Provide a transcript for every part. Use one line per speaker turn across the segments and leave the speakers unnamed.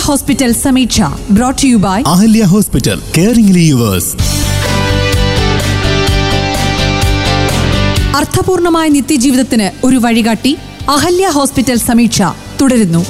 Hospital Sameeksha brought you by
Ahalya hospital caring yours
അർത്ഥപൂർണമായ നിത്യജീവിതത്തിന് ഒരു വഴികാട്ടി അഹല്യ ഹോസ്പിറ്റൽ സമീക്ഷ തുടരുന്നു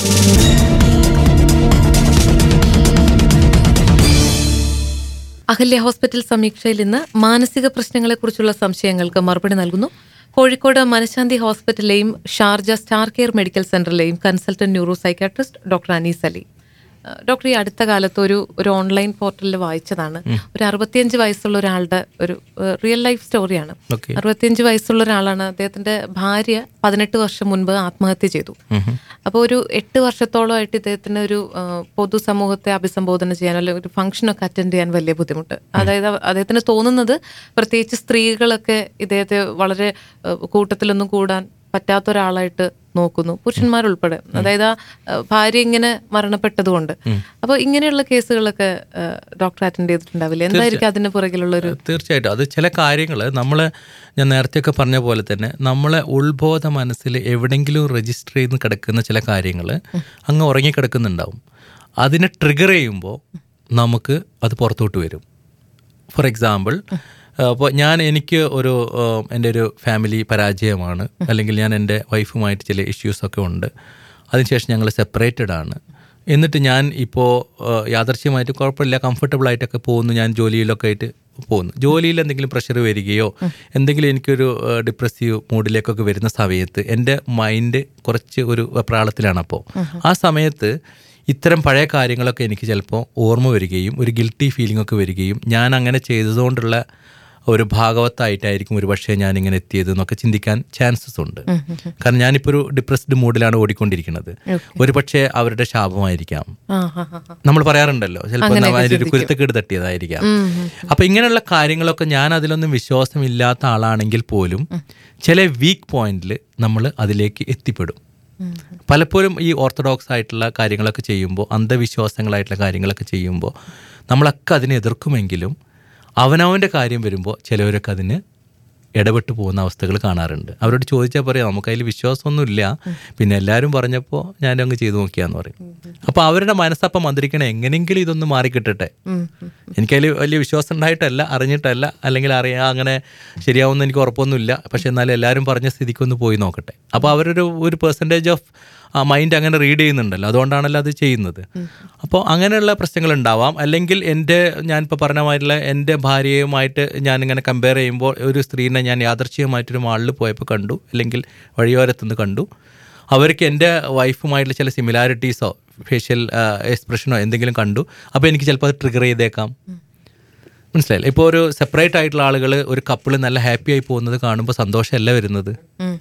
അഹല്യ ഹോസ്പിറ്റൽ സമീക്ഷയിൽ ഇന്ന് മാനസിക പ്രശ്നങ്ങളെക്കുറിച്ചുള്ള സംശയങ്ങൾക്ക് മറുപടി നൽകുന്നു കോഴിക്കോട് മനഃശാന്തി ഹോസ്പിറ്റലിലെയും ഷാർജ സ്റ്റാർ കെയർ മെഡിക്കൽ സെന്ററിലെയും consultant neuro psychiatrist doctor Anees Ali ഏഹ് ഡോക്ടർ ഈ അടുത്ത കാലത്ത് ഒരു ഒരു ഓൺലൈൻ പോർട്ടലിൽ വായിച്ചതാണ് ഒരു അറുപത്തിയഞ്ച് വയസ്സുള്ള ഒരാളുടെ ഒരു ഏഹ് റിയൽ ലൈഫ് സ്റ്റോറിയാണ്
Okay.
അറുപത്തിയഞ്ച് വയസ്സുള്ള ഒരാളാണ് അദ്ദേഹത്തിന്റെ ഭാര്യ പതിനെട്ട് വർഷം മുൻപ് ആത്മഹത്യ ചെയ്തു അപ്പോൾ ഒരു എട്ട് വർഷത്തോളമായിട്ട് ഇദ്ദേഹത്തിന് ഒരു ആ, പൊതുസമൂഹത്തെ അഭിസംബോധന ചെയ്യാൻ അല്ലെങ്കിൽ ഒരു ഫംഗ്ഷനൊക്കെ അറ്റൻഡ് ചെയ്യാൻ വലിയ ബുദ്ധിമുട്ട് അതായത് അവ- അദ്ദേഹത്തിന് തോന്നുന്നത് പ്രത്യേകിച്ച് സ്ത്രീകളൊക്കെ ഇദ്ദേഹത്തെ വളരെ ആ, കൂട്ടത്തിലൊന്നും കൂടാൻ പറ്റാത്ത ഒരാളായിട്ട് നോക്കുന്നു പുരുഷന്മാരുൾപ്പെടെ അതായത് ആ ആ, ഭാര്യ ഇങ്ങനെ മരണപ്പെട്ടതുകൊണ്ട് അപ്പോൾ ഇങ്ങനെയുള്ള കേസുകളൊക്കെ ആ, ഡോക്ടർ അറ്റൻഡ് ചെയ്തിട്ടുണ്ടാവില്ലേ എന്തായിരിക്കും അതിന് പുറകിലുള്ള ഒരു
തീർച്ചയായിട്ടും അത് ചില കാര്യങ്ങൾ നമ്മൾ ഞാൻ നേരത്തെയൊക്കെ പറഞ്ഞ പോലെ തന്നെ നമ്മളെ ഉത്ബോധ മനസ്സിൽ എവിടെയെങ്കിലും രജിസ്റ്റർ ചെയ്ത് കിടക്കുന്ന ചില കാര്യങ്ങൾ അങ്ങ് ഉറങ്ങിക്കിടക്കുന്നുണ്ടാവും അതിനെ ട്രിഗർ ചെയ്യുമ്പോൾ നമുക്ക് അത് പുറത്തോട്ട് വരും ഫോർ എക്സാമ്പിൾ അപ്പോൾ ഞാൻ എനിക്ക് ഒരു ഏഹ്, എൻ്റെ ഒരു ഫാമിലി പരാജയമാണ് അല്ലെങ്കിൽ ഞാൻ എൻ്റെ വൈഫുമായിട്ട് ചില ഇഷ്യൂസൊക്കെ ഉണ്ട് അതിനുശേഷം ഞങ്ങൾ സെപ്പറേറ്റഡ് ആണ് എന്നിട്ട് ഞാൻ ഇപ്പോൾ യാദർശ്യമായിട്ട് കുഴപ്പമില്ല കംഫർട്ടബിൾ ആയിട്ടൊക്കെ പോകുന്നു ഞാൻ ജോലിയിലൊക്കെ ആയിട്ട് പോകുന്നു ജോലിയിൽ എന്തെങ്കിലും പ്രഷർ വരികയോ എന്തെങ്കിലും എനിക്കൊരു ഡിപ്രസീവ് മൂഡിലേക്കൊക്കെ വരുന്ന സമയത്ത് എൻ്റെ മൈൻഡ് കുറച്ച് ഒരു വെപ്രാളത്തിലാണ് അപ്പോൾ ആ സമയത്ത് ഇത്തരം പഴയ കാര്യങ്ങളൊക്കെ എനിക്ക് ചിലപ്പോൾ ഓർമ്മ വരികയും ഒരു ഗിൽട്ടി ഫീലിംഗ് ഒക്കെ വരികയും ഞാൻ അങ്ങനെ ചെയ്തതുകൊണ്ടുള്ള ഒരു ഭാഗവത്തായിട്ടായിരിക്കും ഒരു പക്ഷേ ഞാൻ ഇങ്ങനെ എത്തിയത് എന്നൊക്കെ ചിന്തിക്കാൻ ചാൻസസ് ഉണ്ട് കാരണം ഞാനിപ്പോൾ ഒരു ഡിപ്രസ്ഡ് മൂഡിലാണ് ഓടിക്കൊണ്ടിരിക്കുന്നത് ഒരു പക്ഷേ അവരുടെ ശാപമായിരിക്കാം
ആ ഹാ ഹാ ഹാ
നമ്മൾ പറയാറുണ്ടല്ലോ ചിലപ്പോൾ ഒരു കുരുത്തക്കേട് തട്ടിയതായിരിക്കാം അപ്പൊ ഇങ്ങനെയുള്ള കാര്യങ്ങളൊക്കെ ഞാൻ അതിലൊന്നും വിശ്വാസമില്ലാത്ത ആളാണെങ്കിൽ പോലും ചില വീക്ക് പോയിന്റിൽ നമ്മൾ അതിലേക്ക് എത്തിപ്പെടും പലപ്പോഴും ഈ ഓർത്തഡോക്സ് ആയിട്ടുള്ള കാര്യങ്ങളൊക്കെ ചെയ്യുമ്പോൾ അന്ധവിശ്വാസങ്ങളായിട്ടുള്ള കാര്യങ്ങളൊക്കെ ചെയ്യുമ്പോൾ നമ്മളൊക്കെ അതിനെ എതിർക്കുമെങ്കിലും അവനവൻ്റെ കാര്യം വരുമ്പോൾ ചിലവരൊക്കെ അതിന് ഇടപെട്ട് പോകുന്ന അവസ്ഥകൾ കാണാറുണ്ട് അവരോട് ചോദിച്ചാൽ പറയാം നമുക്ക് അതിൽ വിശ്വാസമൊന്നുമില്ല പിന്നെ എല്ലാവരും പറഞ്ഞപ്പോൾ ഞാനങ്ങ് ചെയ്തു നോക്കിയാന്ന് പറയും അപ്പോൾ അവരുടെ മനസ്സപ്പം മന്ത്രിക്കണേ എങ്ങനെയെങ്കിലും ഇതൊന്ന് മാറിക്കിട്ടട്ടെ എനിക്കതിൽ വലിയ വിശ്വാസം ഉണ്ടായിട്ടല്ല അറിഞ്ഞിട്ടല്ല അല്ലെങ്കിൽ അറിയാം അങ്ങനെ ശരിയാവുമെന്ന് എനിക്ക് ഉറപ്പൊന്നുമില്ല പക്ഷെ എന്നാലും എല്ലാവരും പറഞ്ഞ സ്ഥിതിക്കൊന്ന് പോയി നോക്കട്ടെ അപ്പോൾ അവരൊരു ഒരു പെർസെൻറ്റേജ് ഓഫ് ആ മൈൻഡ് അങ്ങനെ റീഡ് ചെയ്യുന്നുണ്ടല്ലോ അതുകൊണ്ടാണല്ലോ അത് ചെയ്യുന്നത് അപ്പോൾ അങ്ങനെയുള്ള പ്രശ്നങ്ങൾ ഉണ്ടാവാം അല്ലെങ്കിൽ എൻ്റെ ഞാനിപ്പോൾ പറഞ്ഞ മാതിരിയുള്ള എൻ്റെ ഭാര്യയുമായിട്ട് ഞാനിങ്ങനെ കമ്പയർ ചെയ്യുമ്പോൾ ഒരു സ്ത്രീനെ ഞാൻ യാദർച്ഛികമായിട്ടൊരു മാളിൽ പോയപ്പോൾ കണ്ടു അല്ലെങ്കിൽ വഴിയോരത്തുനിന്ന് കണ്ടു അവർക്ക് എൻ്റെ വൈഫുമായിട്ടുള്ള ചില സിമിലാരിറ്റീസോ ഫേഷ്യൽ എക്സ്പ്രഷനോ എന്തെങ്കിലും കണ്ടു അപ്പോൾ എനിക്ക് ചിലപ്പോൾ അത് ട്രിഗർ ചെയ്തേക്കാം മനസ്സിലായില്ല ഇപ്പോൾ ഒരു സെപ്പറേറ്റ് ആയിട്ടുള്ള ആളുകൾ ഒരു കപ്പിൾ നല്ല ഹാപ്പി ആയി പോകുന്നത് കാണുമ്പോൾ സന്തോഷമല്ല വരുന്നത്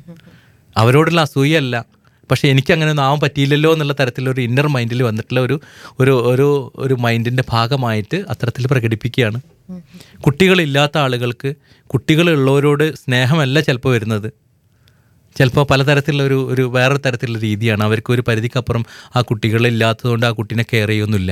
അവരോടുള്ള അസൂയല്ല പക്ഷേ എനിക്ക് അങ്ങനെ ഒന്നും ആവാൻ പറ്റിയില്ലല്ലോ എന്നുള്ള തരത്തിലൊരു ഇന്നർ മൈൻഡിൽ വന്നിട്ടുള്ള ഒരു ഒരു ഒരു ഒരു മൈൻഡിൻ്റെ ഭാഗമായിട്ട് അത്തരത്തിൽ പ്രകടിപ്പിക്കുകയാണ് കുട്ടികളില്ലാത്ത ആളുകൾക്ക് കുട്ടികളുള്ളവരോട് സ്നേഹമല്ല ചിലപ്പോൾ വരുന്നത് ചിലപ്പോൾ പലതരത്തിലുള്ള ഒരു ഒരു വേറെ തരത്തിലുള്ള രീതിയാണ് അവർക്ക് ഒരു പരിധിക്കപ്പുറം ആ കുട്ടികളില്ലാത്തതുകൊണ്ട് ആ കുട്ടീനെ കെയർ ചെയ്യൊന്നുമില്ല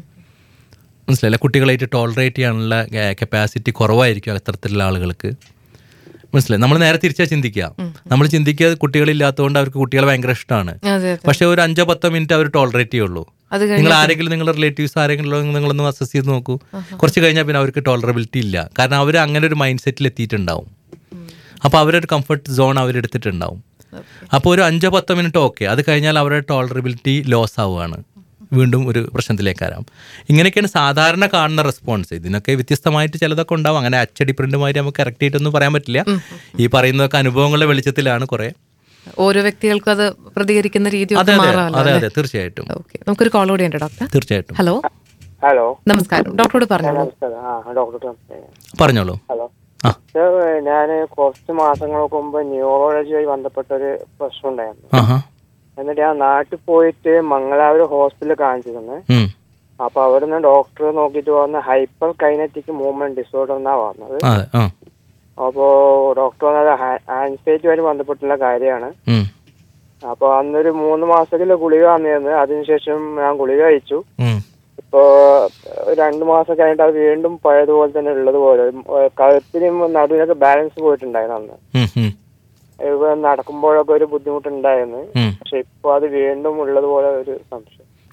മനസ്സിലായില്ല കുട്ടികളായിട്ട് ടോളറേറ്റ് ചെയ്യാനുള്ള കപ്പാസിറ്റി കുറവായിരിക്കും അത്തരത്തിലുള്ള ആളുകൾക്ക് മനസ്സിലായി നമ്മൾ നേരെ തിരിച്ചാ ചിന്തിക്കുക നമ്മൾ ചിന്തിക്കുക കുട്ടികളില്ലാത്തതുകൊണ്ട് അവർക്ക് കുട്ടികളെ ഭയങ്കര ഇഷ്ടമാണ്
അതെ
പക്ഷെ ഒരു അഞ്ചോ പത്തോ മിനിറ്റ് അവർ ടോളറേറ്റ് ചെയ്യുള്ളൂ
അത്
നിങ്ങൾ ആരെങ്കിലും നിങ്ങളുടെ റിലേറ്റീവ്സ് ആരെങ്കിലും ഉള്ളോ നിങ്ങളൊന്ന് അസസ് ചെയ്ത് നോക്കൂ കുറച്ച് കഴിഞ്ഞാൽ പിന്നെ അവർക്ക് ടോളറബിലിറ്റി ഇല്ല കാരണം അവർ അങ്ങനെ ഒരു മൈൻഡ് സെറ്റിൽ എത്തിയിട്ടുണ്ടാവും അപ്പോൾ അവരൊരു കംഫർട്ട് സോൺ അവരെടുത്തിട്ടുണ്ടാവും അപ്പോൾ ഒരു അഞ്ചോ പത്തോ മിനിറ്റ് ഓക്കെ അത് കഴിഞ്ഞാൽ അവരുടെ ടോളറബിലിറ്റി ലോസ് ആവുകയാണ് വീണ്ടും ഒരു പ്രശ്നത്തിലേക്ക് വരാം ഇങ്ങനെയൊക്കെയാണ് സാധാരണ കാണുന്ന റെസ്പോൺസ് ഇതിനൊക്കെ വ്യത്യസ്തമായിട്ട് ചിലതൊക്കെ ഉണ്ടാവും അങ്ങനെ അച്ചടി പ്രിന്റുമായിട്ട് നമുക്ക് കറക്റ്റ് ആയിട്ടൊന്നും പറയാൻ പറ്റില്ല ഈ പറയുന്നതൊക്കെ അനുഭവങ്ങളുടെ വെളിച്ചത്തിലാണ് കുറേ
ഓരോ വ്യക്തികൾക്കും അത് പ്രതികരിക്കുന്ന രീതി
അതെ
ഒക്കെ
അതെ
മാറാമല്ലോ
അതെ
അല്ലേ?
അതെ തീർച്ചയായിട്ടും
ഓക്കെ നമുക്കൊരു കോൾ കൂടി ഉണ്ട് ഡോക്ടർ
തീർച്ചയായിട്ടും
ഹലോ
ഹലോ
നമസ്കാരം ഡോക്ടറോട് പറഞ്ഞോളൂ
നമസ്കാരം ആ ഡോക്ടർ സംസാരിക്കാം
പറഞ്ഞോളൂ
ഹലോ
ആ
സർ ഞാൻ കുറച്ച് മാസങ്ങൾക്ക് മുമ്പ് ന്യൂറോളജിയുമായി ബന്ധപ്പെട്ട ഒരു പ്രശ്നം ഉണ്ടായിരുന്നു
ആഹാ
എന്നിട്ട് ഞാൻ നാട്ടിൽ പോയിട്ട് മംഗലാപുരം ഹോസ്പിറ്റലിൽ കാണിച്ചിരുന്നു
ഉം.
അപ്പൊ അവിടുന്ന് ഡോക്ടർ നോക്കിയിട്ട് പറഞ്ഞ ഹൈപ്പർ കൈനറ്റിക് മൂവ്മെന്റ് ഡിസോർഡർ എന്നാ പറഞ്ഞത്
അതെ ആ
അപ്പോ ഡോക്ടർ പറഞ്ഞത് ആൻസൈറ്റിയുമായി ബന്ധപ്പെട്ടുള്ള കാര്യമാണ്
ഉം.
അപ്പൊ അന്നൊരു മൂന്ന് മാസത്തില് ഗുളിക വന്നിരുന്നു അതിനുശേഷം ഞാൻ ഗുളിക കഴിച്ചു
ഉം.
ഇപ്പോ രണ്ടു മാസം കഴിഞ്ഞിട്ട് അത് വീണ്ടും പഴയതുപോലെ തന്നെ ഉള്ളത് പോലെ കഴുത്തിനും നടുവിനൊക്കെ ബാലൻസ് പോയിട്ടുണ്ടായിരുന്നു അന്ന്
ഉം. ഉം.
ഇപ്പൊ നടക്കുമ്പോഴൊക്കെ ഒരു ബുദ്ധിമുട്ടുണ്ടായിരുന്നു
ഉം.
പക്ഷെ ഇപ്പൊ അത് വീണ്ടും ഉള്ളതുപോലെ ഒരു സംശയം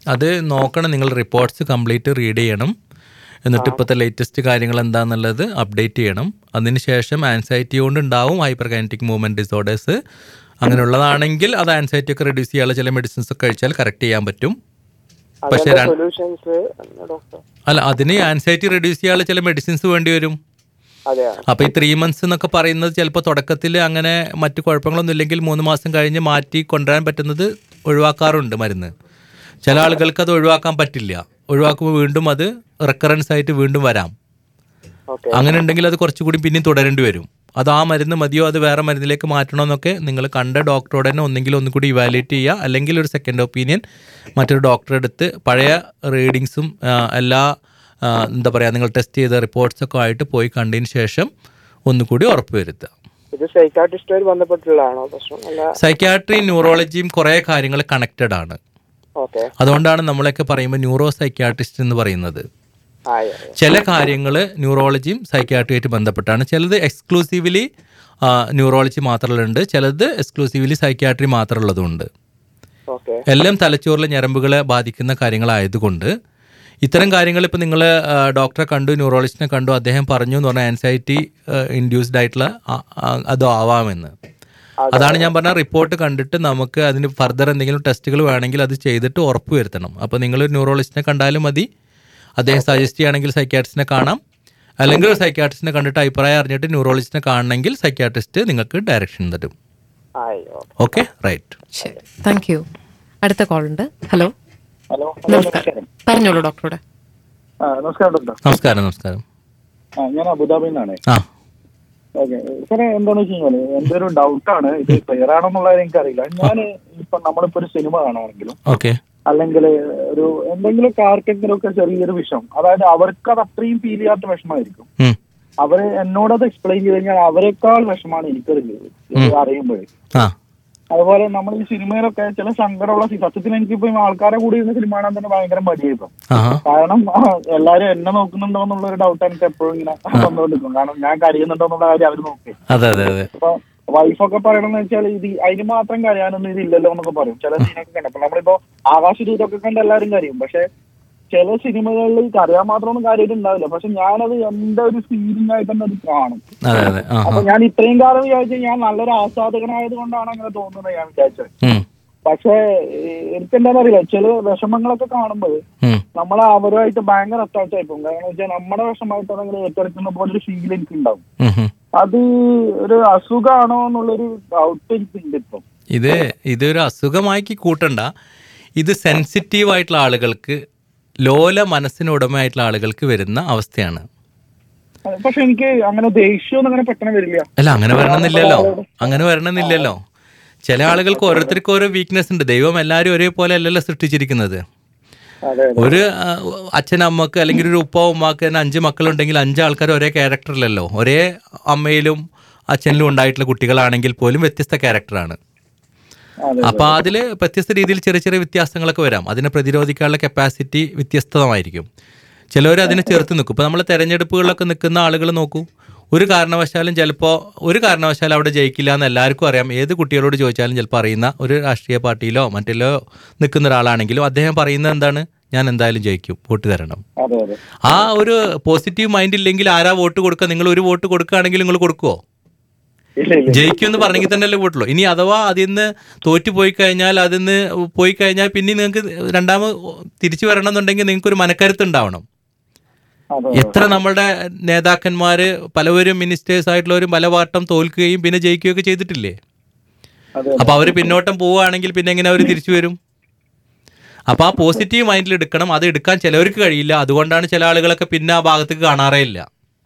അത് നോക്കണം നിങ്ങൾ റിപ്പോർട്ട്സ് കംപ്ലീറ്റ് റീഡ് ചെയ്യണം എന്നിട്ട് ഇപ്പോഴത്തെ ലേറ്റസ്റ്റ് കാര്യങ്ങൾ എന്താണെന്നുള്ളത് അപ്ഡേറ്റ് ചെയ്യണം അതിനുശേഷം ആൻസൈറ്റി കൊണ്ട് ഉണ്ടാവും ഹൈപ്പർ കൈനറ്റിക് മൂവ്മെൻറ്റ് ഡിസോർഡേഴ്സ് അങ്ങനെയുള്ളതാണെങ്കിൽ അത് ആൻസൈറ്റി ഒക്കെ റെഡ്യൂസ് ചെയ്യാനുള്ള ചില മെഡിസിൻസ് ഒക്കെ കഴിച്ചാൽ കറക്റ്റ് ചെയ്യാൻ പറ്റും പക്ഷേ
അതിന്റെ
ര-
സൊല്യൂഷൻസ് ഡോക്ടർ
അല്ല അതിന് ആൻസൈറ്റി റെഡ്യൂസ് ചെയ്യാനുള്ള ചില മെഡിസിൻസ് വേണ്ടി വരും
അതെയാ
അപ്പോൾ ഈ ത്രീ മന്ത്സ് എന്നൊക്കെ പറയുന്നത് ചിലപ്പോൾ തുടക്കത്തിൽ അങ്ങനെ മറ്റു കുഴപ്പങ്ങളൊന്നും ഇല്ലെങ്കിൽ മൂന്ന് മാസം കഴിഞ്ഞ് മാറ്റി കൊണ്ടുവരാൻ പറ്റുന്നത് ഒഴിവാക്കാറുണ്ട് മരുന്ന് ചില ആളുകൾക്ക് അത് ഒഴിവാക്കാൻ പറ്റില്ല ഒഴിവാക്കുമ്പോൾ വീണ്ടും അത് റെക്കറൻസ് ആയിട്ട് വീണ്ടും വരാം
ഓക്കെ
അങ്ങനെ ഉണ്ടെങ്കിൽ അത് കുറച്ചുകൂടി പിന്നെയും തുടരേണ്ടി വരും അത് ആ മരുന്ന് മതിയോ അത് വേറെ മരുന്നിലേക്ക് മാറ്റണമെന്നൊക്കെ നിങ്ങൾ കണ്ട ഡോക്ടറോട് തന്നെ ഒന്നെങ്കിൽ ഒന്നും കൂടി ഇവാലുവേറ്റ് ചെയ്യുക അല്ലെങ്കിൽ ഒരു സെക്കൻഡ് ഒപ്പീനിയൻ മറ്റൊരു ഡോക്ടറെ അടുത്ത് പഴയ റീഡിങ്സും എല്ലാ ആ, എന്താ പറയുക നിങ്ങൾ ടെസ്റ്റ് ചെയ്ത റിപ്പോർട്ട്സൊക്കെ ആയിട്ട് പോയി കണ്ടതിന് ശേഷം ഒന്നുകൂടി ഉറപ്പ് വരുത്തുക
ഇത് സൈക്കാട്രിസ്റ്റുമായി ബന്ധപ്പെട്ടുള്ളതാണോ പ്രശ്നം അല്ല
സൈക്യാട്രി ന്യൂറോളജിയും കുറേ കാര്യങ്ങൾ കണക്റ്റഡ് ആണ്
ഓക്കെ
അതുകൊണ്ടാണ് നമ്മളൊക്കെ പറയുമ്പോൾ ന്യൂറോ സൈക്യാട്രിസ്റ്റ് എന്ന് പറയുന്നത്
ആയി ആയി.
ചില കാര്യങ്ങൾ ന്യൂറോളജിയും സൈക്യാട്രിയായിട്ട് ബന്ധപ്പെട്ടാണ് ചിലത് എക്സ്ക്ലൂസീവ്ലി ന്യൂറോളജി മാത്രമുള്ളതുണ്ട് ചിലത് എക്സ്ക്ലൂസീവ്ലി സൈക്യാട്രി മാത്രമുള്ളതുണ്ട്
ഓക്കെ
എല്ലാം തലച്ചോറിലെ ഞരമ്പുകളെ ബാധിക്കുന്ന കാര്യങ്ങളായതുകൊണ്ട് ഇത്തരം കാര്യങ്ങൾ ഇപ്പോൾ നിങ്ങൾ ഡോക്ടറെ കണ്ടു ന്യൂറോളജിസ്റ്റിനെ കണ്ടു അദ്ദേഹം പറഞ്ഞു എന്ന് പറഞ്ഞാൽ ആൻസൈറ്റി ഇൻഡ്യൂസ്ഡ് ആയിട്ടുള്ള ആ- ആ- അതോ ആവാമെന്ന് അതാണ് ഞാൻ പറഞ്ഞ റിപ്പോർട്ട് കണ്ടിട്ട് നമുക്ക് അതിന് ഫർദർ എന്തെങ്കിലും ടെസ്റ്റുകൾ വേണമെങ്കിൽ അത് ചെയ്തിട്ട് ഉറപ്പ് വരുത്തണം അപ്പോൾ നിങ്ങൾ ന്യൂറോളജിസ്റ്റിനെ കണ്ടാലും മതി അദ്ദേഹം സജസ്റ്റ് ചെയ്യുകയാണെങ്കിൽ സൈക്യാട്രിസ്റ്റിനെ കാണാം അല്ലെങ്കിൽ ഒരു സൈക്യാട്രിസ്റ്റിനെ കണ്ടിട്ട് അഭിപ്രായം അറിഞ്ഞിട്ട് ന്യൂറോളജിസ്റ്റിനെ കാണണമെങ്കിൽ സൈക്യാട്രിസ്റ്റ് നിങ്ങൾക്ക് ഡയറക്ഷൻ തരും
ആയി ഓക്കെ
ഓക്കെ റൈറ്റ്
ശരി താങ്ക് യു അടുത്ത കോൾ ഉണ്ട് ഹലോ
ഹലോ
നമസ്കാരം പറഞ്ഞോളൂ ഡോക്ടറോട്
ആ നമസ്കാരം ഡോക്ടർ
നമസ്കാരം നമസ്കാരം
ആ ഞാൻ അബുദാബിയിൽ നിന്നാണ്
ആ
ഓക്കെ സാറേ എന്താണെന്ന് വെച്ച് കഴിഞ്ഞാല് എന്റെ ഒരു ഡൗട്ടാണ് ഇത് ക്ലിയർ ആണെന്നുള്ളത് എനിക്കറിയില്ല ഞാൻ ഇപ്പൊ നമ്മളിപ്പോ ഒരു സിനിമ കാണുവാണെങ്കിലും
ഓക്കെ
അല്ലെങ്കിൽ ഒരു എന്തെങ്കിലും ആർക്കെങ്കിലും ഒക്കെ ചെറിയൊരു വിഷം അതായത് അവർക്ക് അത് അത്രയും ഫീൽ ചെയ്യാത്ത വിഷമായിരിക്കും
ഉം.
അവര് എന്നോടത് എക്സ്പ്ലെയിൻ ചെയ്ത് കഴിഞ്ഞാൽ അവരെക്കാൾ വിഷമാണ് എനിക്കത് അറിയുമ്പോഴേ
ആ
അതുപോലെ നമ്മൾ ഈ സിനിമയിലൊക്കെ ചില സങ്കടമുള്ള സീ- സത്യത്തിൽ എനിക്കിപ്പോ ഈ ആൾക്കാരെ കൂടി ഇരുന്ന് സിനിമ കാണാൻ തന്നെ ഭയങ്കര മടിയായിപ്പോ
ആഹാ
കാരണം ആ, എല്ലാരും എന്നെ നോക്കുന്നുണ്ടോ എന്നുള്ള ഒരു ഡൗട്ട് എനിക്ക് എപ്പോഴും ഇങ്ങനെ വന്നുകൊണ്ടിരിക്കും കാരണം ഞാൻ കരയുന്നുണ്ടോ എന്നുള്ള കാര്യം അവര് നോക്കി
അതെ അതെ അതെ
അപ്പൊ വൈഫൊക്കെ പറയണെന്ന് വെച്ചാൽ ഇത് അതിന് മാത്രം കരയാനൊന്നും ഇതില്ലല്ലോ എന്നൊക്കെ പറയും ചില സീനൊക്കെ കണ്ടപ്പോ നമ്മളിപ്പോ ആകാശദൂതൊക്കെ കണ്ട് എല്ലാവരും കരയും പക്ഷെ ചില സിനിമകളിൽ കരയാൻ മാത്രമൊന്നും കാര്യമായിട്ട് ഉണ്ടാവില്ല പക്ഷെ ഞാനത് എന്റെ ഒരു ഫീലിംഗ് ആയിട്ട് തന്നെ അത് കാണും
അതെ അതെ ആ
അപ്പൊ ഞാൻ ഇത്രയും കാലം വിചാരിച്ചു ഞാൻ നല്ലൊരു ആസ്വാദകനായത് കൊണ്ടാണ് അങ്ങനെ തോന്നുന്നത് ഞാൻ വിചാരിച്ചത്
ഉം,
പക്ഷേ എനിക്ക് എന്താണെന്നറിയില്ല ചില വിഷമങ്ങളൊക്കെ കാണുമ്പോൾ
ഉം.
നമ്മൾ അവരുമായിട്ട് ഭയങ്കര അറ്റാച്ച് ആയിപ്പോകും കാരണം വെച്ചാൽ നമ്മുടെ വിഷമമായിട്ട് അല്ലെങ്കിൽ ഏറ്റെടുക്കുന്ന പോലെ ഒരു ഫീൽ എനിക്ക് ഉണ്ടാവും
ഉം, ഉം.
അത് ഒരു അസുഖമാണോ എന്നുള്ളൊരു ഡൗട്ട് എനിക്കുണ്ട് ഇപ്പം
ഇത് ഇതൊരു അസുഖമാക്കി കൂട്ടണ്ട ഇത് സെൻസിറ്റീവ് ആയിട്ടുള്ള ആളുകൾക്ക് ലോല മനസ്സിന് ഉടമയായിട്ടുള്ള ആളുകൾക്ക് വരുന്ന അവസ്ഥയാണ്
പക്ഷെ എനിക്ക് അങ്ങനെ ദേഷ്യമൊന്നും അങ്ങനെ പെട്ടെന്ന് വരില്ല
അല്ല അങ്ങനെ വരണമെന്നില്ലല്ലോ അങ്ങനെ വരണമെന്നില്ലല്ലോ ചില ആളുകൾക്ക് ഓരോരുത്തർക്കും ഓരോ വീക്ക്നെസ് ഉണ്ട് ദൈവം എല്ലാവരും ഒരേപോലെ അല്ലല്ലോ സൃഷ്ടിച്ചിരിക്കുന്നത്
അതെ
ഒരു ആ, അച്ഛനമ്മക്ക് അല്ലെങ്കിൽ ഒരു ഉപ്പ ഉമ്മാക്ക് തന്നെ അഞ്ച് മക്കളുണ്ടെങ്കിൽ അഞ്ച് ആൾക്കാർ ഒരേ ക്യാരക്ടറിലല്ലോ ഒരേ അമ്മയിലും അച്ഛനിലും ഉണ്ടായിട്ടുള്ള കുട്ടികളാണെങ്കിൽ പോലും വ്യത്യസ്ത ക്യാരക്ടറാണ്
അതെ
അപ്പോൾ അതിൽ വ്യത്യസ്ത രീതിയിൽ ചെറിയ ചെറിയ വ്യത്യാസങ്ങളൊക്കെ വരാം അതിനെ പ്രതിരോധിക്കാനുള്ള കപ്പാസിറ്റി വ്യത്യസ്തമായിരിക്കും ചിലവർ അതിനെ ചെറുത്ത് നിൽക്കും ഇപ്പോൾ നമ്മൾ തെരഞ്ഞെടുപ്പുകളിലൊക്കെ നിൽക്കുന്ന ആളുകൾ നോക്കൂ ഒരു കാരണവശാലും ചിലപ്പോൾ ഒരു കാരണവശാലും അവിടെ ജയിക്കില്ല എന്ന് എല്ലാവർക്കും അറിയാം ഏത് കുട്ടികളോട് ചോദിച്ചാലും ചിലപ്പോൾ അറിയുന്ന ഒരു രാഷ്ട്രീയ പാർട്ടിയിലോ മറ്റിലോ നിൽക്കുന്ന ഒരാളാണെങ്കിലും അദ്ദേഹം പറയുന്നത് എന്താണ് ഞാൻ എന്തായാലും ജയിക്കും വോട്ട് തരണം
അതെ അതെ
ആ ഒരു പോസിറ്റീവ് മൈൻഡ് ഇല്ലെങ്കിൽ ആരാ വോട്ട് കൊടുക്കുക നിങ്ങൾ ഒരു വോട്ട് കൊടുക്കുകയാണെങ്കിൽ നിങ്ങൾ കൊടുക്കുമോ
ഇല്ല ഇല്ല
ജയിക്കും എന്ന് പറഞ്ഞെങ്കിൽ തന്നെയല്ലേ വോട്ടുള്ളൂ ഇനി അഥവാ അതിൽ നിന്ന് തോറ്റു പോയി കഴിഞ്ഞാൽ അതിൽ നിന്ന് പോയി കഴിഞ്ഞാൽ പിന്നെ നിങ്ങൾക്ക് രണ്ടാമത് തിരിച്ചു വരണം എന്നുണ്ടെങ്കിൽ നിങ്ങൾക്ക് ഒരു മനക്കരുത്ത് ഉണ്ടാവണം
അതെ
എത്ര നമ്മുടെ നേതാക്കന്മാര് പലവരും മിനിസ്റ്റേഴ്സ് ആയിട്ടുള്ളവരും പലവട്ടം തോൽക്കുകയും പിന്നെ ജയിക്കുകയൊക്കെ ചെയ്തിട്ടില്ലേ
അതെ
അപ്പൊ അവര് പിന്നോട്ടം പോവുകയാണെങ്കിൽ പിന്നെ എങ്ങനെ അവർ തിരിച്ചു വരും അപ്പൊ ആ പോസിറ്റീവ് മൈൻഡിൽ എടുക്കണം അത് എടുക്കാൻ ചിലവർക്ക് കഴിയില്ല അതുകൊണ്ടാണ് ചില ആളുകളൊക്കെ പിന്നെ ആ ഭാഗത്തേക്ക് കാണാറേ ഇല്ല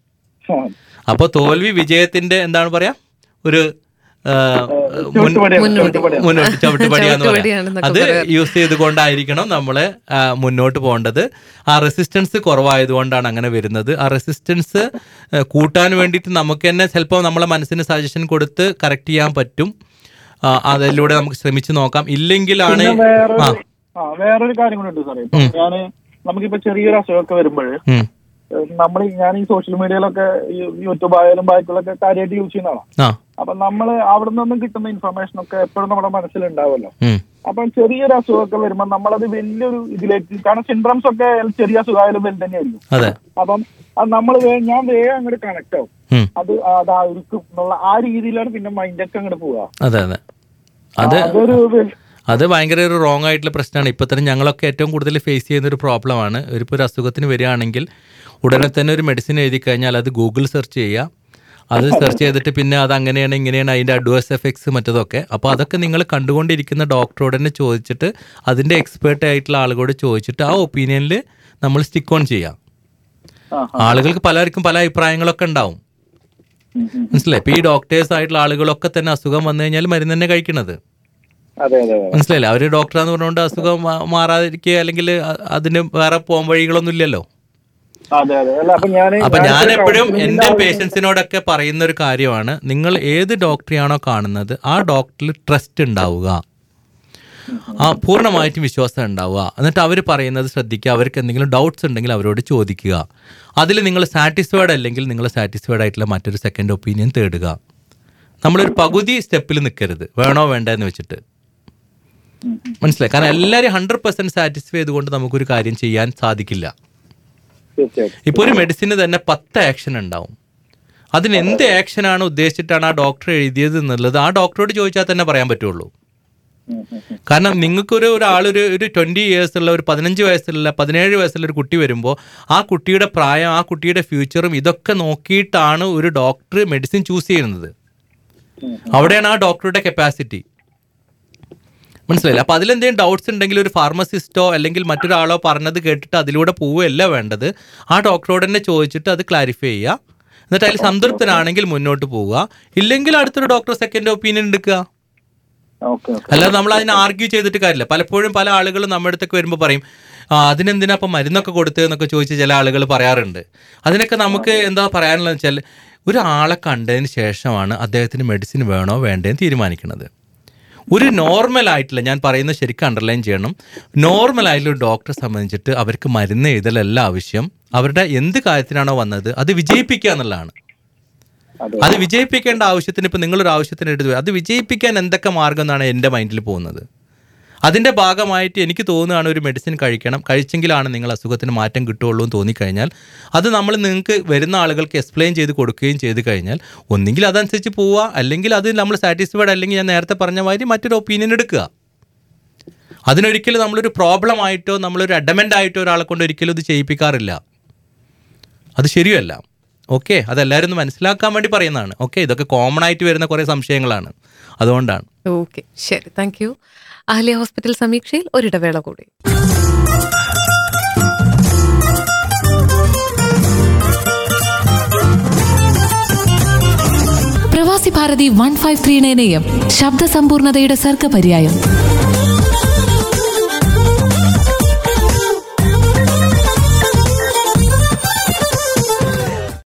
അപ്പോൾ തോൽവി വിജയത്തിന്റെ എന്താണ് പറയാ ഒരു ആ, മുൻ-
ചുവട്ടുപടിയാണ്, ചുവട്ടുപടിയാണ്.
മുന്നോട്ട് ചവിട്ടുപടിയാന്ന് പറയാം
ചവിട്ടുപടിയാണെന്നൊക്കെ
അത്
പറയാം.
യൂസ് ചെയ്തുകൊണ്ടായിരിക്കണം നമ്മൾ മുന്നോട്ട് പോകേണ്ടത് ആ റെസിസ്റ്റൻസ് കുറവായതുകൊണ്ടാണ് അങ്ങനെ വരുന്നത് ആ റെസിസ്റ്റൻസ് കൂട്ടാൻ വേണ്ടിയിട്ട് നമുക്ക് തന്നെ ചിലപ്പോൾ നമ്മളെ മനസ്സിന് സജഷൻ കൊടുത്ത് കറക്റ്റ് ചെയ്യാൻ പറ്റും ആ, അതിലൂടെ നമുക്ക് ശ്രമിച്ചു നോക്കാം ഇല്ലെങ്കിലാണ്
പിന്നെ വേറൊരു
ആ
ആ വേറൊരു കാര്യം കൂടെ ഉണ്ട് സാറേ ഇപ്പൊ ഞാന് നമുക്കിപ്പോ ചെറിയൊരു അസുഖമൊക്കെ വരുമ്പോൾ
ഉം,
നമ്മൾ ഞാൻ ഈ സോഷ്യൽ മീഡിയയിലൊക്കെ ഈ യൂട്യൂബ് ആയാലും ബാക്കിയുള്ളൊക്കെ കാര്യമായിട്ട് യൂസ് ചെയ്യുന്നതാണ്
ആ
അപ്പൊ നമ്മൾ അവിടെ നിന്നും കിട്ടുന്ന ഇൻഫർമേഷൻ ഒക്കെ എപ്പോഴും നമ്മുടെ മനസ്സിലുണ്ടാവുമല്ലോ
ഉം,
അപ്പം ചെറിയൊരു അസുഖമൊക്കെ വരുമ്പോൾ നമ്മളത് വലിയൊരു ഇതിലേക്ക് കാരണം സിൻഡ്രംസ് ഒക്കെ ചെറിയ അസുഖമായാലും വലുത് തന്നെയായിരിക്കും
അതെ
അപ്പം അത് നമ്മൾ ഞാൻ വേഗം അങ്ങോട്ട് കണക്ട് ആവും
ഉം.
അത് അതായിരിക്കും എന്നുള്ള ആ രീതിയിലാണ് പിന്നെ മൈൻഡൊക്കെ അങ്ങോട്ട് പോവുക
അതെ അതെ അത്
അതൊരു വെ-
അത് ഭയങ്കര ഒരു റോങ് ആയിട്ടുള്ള പ്രശ്നമാണ് ഇപ്പോൾ തന്നെ ഞങ്ങളൊക്കെ ഏറ്റവും കൂടുതൽ ഫേസ് ചെയ്യുന്ന ഒരു പ്രോബ്ലമാണ് ഇപ്പോൾ ഒരു അസുഖത്തിന് വരികയാണെങ്കിൽ ഉടനെ തന്നെ ഒരു മെഡിസിൻ എഴുതി കഴിഞ്ഞാൽ അത് ഗൂഗിൾ സെർച്ച് ചെയ്യുക അത് സെർച്ച് ചെയ്തിട്ട് പിന്നെ അത് അങ്ങനെയാണ് ഇങ്ങനെയാണ് അതിൻ്റെ അഡ്വേഴ്സ് എഫക്ട്സ് മറ്റതൊക്കെ അപ്പോൾ അതൊക്കെ നിങ്ങൾ കണ്ടുകൊണ്ടിരിക്കുന്ന ഡോക്ടറോട് തന്നെ ചോദിച്ചിട്ട് അതിൻ്റെ എക്സ്പേർട്ട് ആയിട്ടുള്ള ആളുകളോട് ചോദിച്ചിട്ട് ആ ഒപ്പീനിയനിൽ നമ്മൾ സ്റ്റിക്ക് ഓൺ ചെയ്യാം
ആ,
ആളുകൾക്ക് പലർക്കും പല അഭിപ്രായങ്ങളൊക്കെ ഉണ്ടാവും
ഉം, ഉം.
മനസ്സിലായി ഇപ്പോൾ ഈ ഡോക്ടേഴ്സ് ആയിട്ടുള്ള ആളുകളൊക്കെ തന്നെ അസുഖം വന്നു കഴിഞ്ഞാൽ മരുന്ന് തന്നെ കഴിക്കണത്
അതെ അതെ അതെ
മനസ്സിലായില്ലേ അവര് ഡോക്ടറാന്ന് പറഞ്ഞുകൊണ്ട് അസുഖം മാ- മാറാതിരിക്കുക അല്ലെങ്കിൽ അ- അതിന് വേറെ പോകാൻ വഴികളൊന്നും ഇല്ലല്ലോ
അതെ അതെ അല്ല അപ്പൊ ഞാൻ
അപ്പൊ ഞാൻ എപ്പോഴും എന്റെ പേഷ്യൻസിനോടൊക്കെ പറയുന്ന ഒരു കാര്യമാണ് നിങ്ങൾ ഏത് ഡോക്ടറെയാണോ കാണുന്നത് ആ ഡോക്ടറിൽ ട്രസ്റ്റ് ഉണ്ടാവുക ആ പൂർണ്ണമായിട്ടും വിശ്വാസം ഉണ്ടാവുക എന്നിട്ട് അവർ പറയുന്നത് ശ്രദ്ധിക്കുക അവർക്ക് എന്തെങ്കിലും ഡൗട്ട്സ് ഉണ്ടെങ്കിൽ അവരോട് ചോദിക്കുക അതിൽ നിങ്ങൾ സാറ്റിസ്ഫൈഡ് അല്ലെങ്കിൽ നിങ്ങൾ സാറ്റിസ്ഫൈഡ് ആയിട്ടുള്ള മറ്റൊരു സെക്കൻഡ് ഒപ്പീനിയൻ തേടുക നമ്മളൊരു പകുതി സ്റ്റെപ്പിൽ നിൽക്കരുത് വേണോ വേണ്ട എന്ന് വെച്ചിട്ട് മനസ്സിലായി കാരണം എല്ലാവരും ഹൺഡ്രഡ് പെർസെന്റ് സാറ്റിസ്ഫൈ ചെയ്തുകൊണ്ട് നമുക്കൊരു കാര്യം ചെയ്യാൻ സാധിക്കില്ല
തീർച്ചയായിട്ടും
ഇപ്പോൾ ഒരു മെഡിസിന് തന്നെ പത്ത് ആക്ഷൻ ഉണ്ടാവും അതിന് എന്ത് ആക്ഷനാണ് ഉദ്ദേശിച്ചിട്ടാണ് ആ ഡോക്ടർ എഴുതിയത് എന്നുള്ളത് ആ ഡോക്ടറോട് ചോദിച്ചാൽ തന്നെ പറയാൻ പറ്റുള്ളൂ
ഉം, ഉം, ഉം.
കാരണം നിങ്ങൾക്കൊരു ഒരാളൊരു ഒരു ട്വൻറ്റി ഇയേഴ്സുള്ള ഒരു പതിനഞ്ച് വയസ്സുള്ള പതിനേഴ് വയസ്സുള്ള ഒരു കുട്ടി വരുമ്പോൾ ആ കുട്ടിയുടെ പ്രായം ആ കുട്ടിയുടെ ഫ്യൂച്ചറും ഇതൊക്കെ നോക്കിയിട്ടാണ് ഒരു ഡോക്ടർ മെഡിസിൻ ചൂസ് ചെയ്യുന്നത് അവിടെയാണ് ആ ഡോക്ടറുടെ കപ്പാസിറ്റി മനസ്സിലായില്ല അപ്പോൾ അതിലെന്തെങ്കിലും ഡൗട്ട്സ് ഉണ്ടെങ്കിൽ ഒരു ഫാർമസിസ്റ്റോ അല്ലെങ്കിൽ മറ്റൊരാളോ പറഞ്ഞത് കേട്ടിട്ട് അതിലൂടെ പോവുകയല്ല വേണ്ടത് ആ ഡോക്ടറോട് തന്നെ ചോദിച്ചിട്ട് അത് ക്ലാരിഫൈ ചെയ്യുക എന്നിട്ട് അതിൽ സംതൃപ്തനാണെങ്കിൽ മുന്നോട്ട് പോവുക ഇല്ലെങ്കിൽ അടുത്തൊരു ഡോക്ടർ സെക്കൻഡ് ഒപ്പീനിയൻ എടുക്കുക
ഓക്കെ ഓക്കെ
അല്ലാതെ നമ്മൾ അതിനെ ആർഗ്യൂ ചെയ്തിട്ട് കാര്യമില്ല പലപ്പോഴും പല ആളുകളും നമ്മുടെ അടുത്തൊക്കെ വരുമ്പോൾ പറയും ആ അതിനെന്തിനാ അപ്പം മരുന്നൊക്കെ കൊടുത്തത് എന്നൊക്കെ ചോദിച്ച് ചില ആളുകൾ പറയാറുണ്ട് അതിനൊക്കെ നമുക്ക് എന്താ പറയാനുള്ളതെന്ന് വെച്ചാൽ ഒരാളെ കണ്ടതിന് ശേഷമാണ് അദ്ദേഹത്തിന് മെഡിസിൻ വേണോ വേണ്ടേന്ന് തീരുമാനിക്കുന്നത് ഒരു നോർമൽ ആയിട്ടുള്ള ഞാൻ പറയുന്നത് ശരിക്കും അണ്ടർലൈൻ ചെയ്യണം നോർമൽ ആയിട്ടുള്ള ഒരു ഡോക്ടറെ സംബന്ധിച്ചിട്ട് അവർക്ക് മരുന്ന് എഴുതലല്ല ആവശ്യം അവരുടെ എന്ത് കാര്യത്തിനാണോ വന്നത് അത് വിജയിപ്പിക്കുക എന്നുള്ളതാണ്
അതെ
അത് വിജയിപ്പിക്കേണ്ട ആവശ്യത്തിന് ഇപ്പം നിങ്ങളൊരു ആവശ്യത്തിന് എടുത്തു അത് വിജയിപ്പിക്കാൻ എന്തൊക്കെ മാർഗം എന്നാണ് എൻ്റെ മൈൻഡിൽ പോകുന്നത് അതിൻ്റെ ഭാഗമായിട്ട് എനിക്ക് തോന്നുകയാണ് ഒരു മെഡിസിൻ കഴിക്കണം കഴിച്ചെങ്കിലാണ് നിങ്ങൾ അസുഖത്തിന് മാറ്റം കിട്ടുള്ളൂ എന്ന് തോന്നിക്കഴിഞ്ഞാൽ അത് നമ്മൾ നിങ്ങൾക്ക് വരുന്ന ആളുകൾക്ക് എക്സ്പ്ലെയിൻ ചെയ്ത് കൊടുക്കുകയും ചെയ്ത് കഴിഞ്ഞാൽ ഒന്നെങ്കിൽ അതനുസരിച്ച് പോവുക അല്ലെങ്കിൽ അത് നമ്മൾ സാറ്റിസ്ഫൈഡ് അല്ലെങ്കിൽ ഞാൻ നേരത്തെ പറഞ്ഞ മാതിരി മറ്റൊരു ഒപ്പീനിയൻ എടുക്കുക അതിനൊരിക്കലും നമ്മളൊരു പ്രോബ്ലം ആയിട്ടോ നമ്മളൊരു അഡമെൻ്റ് ആയിട്ടോ ഒരാളെ കൊണ്ട് ഒരിക്കലും ഇത് ചെയ്യിപ്പിക്കാറില്ല അത് ശരിയല്ല ഓക്കെ അതെല്ലാവരും ഒന്ന് മനസ്സിലാക്കാൻ വേണ്ടി പറയുന്നതാണ് ഓക്കെ ഇതൊക്കെ കോമൺ ആയിട്ട് വരുന്ന കുറേ സംശയങ്ങളാണ് അതുകൊണ്ടാണ്
ഓക്കെ ശരി താങ്ക് യു അഹല്യ ഹോസ്പിറ്റൽ സമീക്ഷയിൽ ഒരിടവേള കൂടി
Pravasi Bharathi one five three nine M ശബ്ദ സമ്പൂർണതയുടെ സർഗപര്യായം